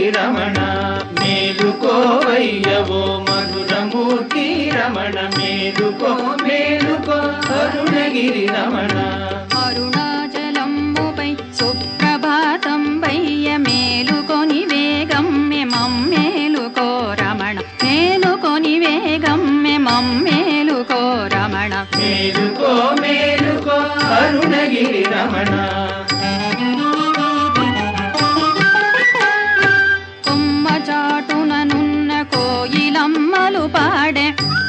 రమణ మేలుకోవయ్యవో మధురమూర్తి రమణ మేలుకో మేలుకో అరుణగిరి రమణ అరుణాచలంబుపై సుప్రభాతం వయ్య మేలుకొని వేగం మమ్మేలుకో రమణ మేలుకొని వేగం మమ్మేలుకో రమణ మేలుకో మేలుకో అరుణగిరి రమణ కొమ్మ చాటుననున్న కోయిలమ్మలు పాడే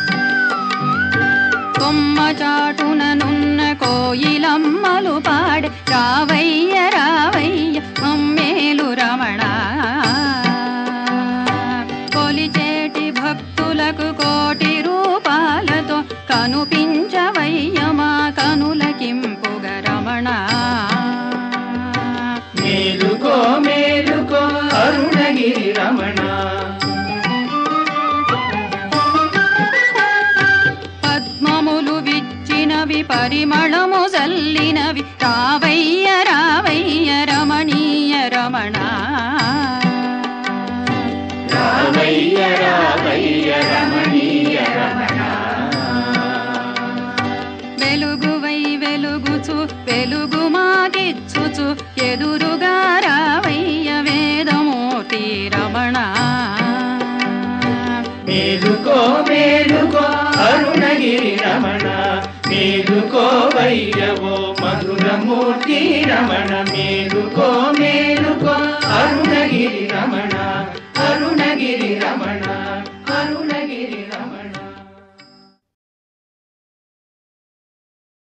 కొమ్మ చాటుననున్న కోయిలమ్మలు పాడే రావయ్య రావయ్య మమ్మేలు రమణ కొలిచేటి భక్తులకు కోటి రూపాలతో కనుపించవయ్య మా కనులకింపుగ రమణ మేలుకో మేలుకో అరుణగిరి రమణ పద్మములు విచ్చినవి పరిమళము జల్లినవి రావయ్య రావయ్య రమణీయ రమణ రావయ్య రావయ్య రమణీయ రమణ వెలుగువై వెలుగుచు వెలుగు మాకిచ్చుచు ఎదురుగా రావయ్య వేదమూర్తి రమణ మేలుకో మేలుకో అరుణగిరి రమణ మేలుకో వయ్యవో మధురమూర్తి రమణ మేలుకో మేలుకో అరుణగిరి రమణ అరుణగిరి రమణ అరుణ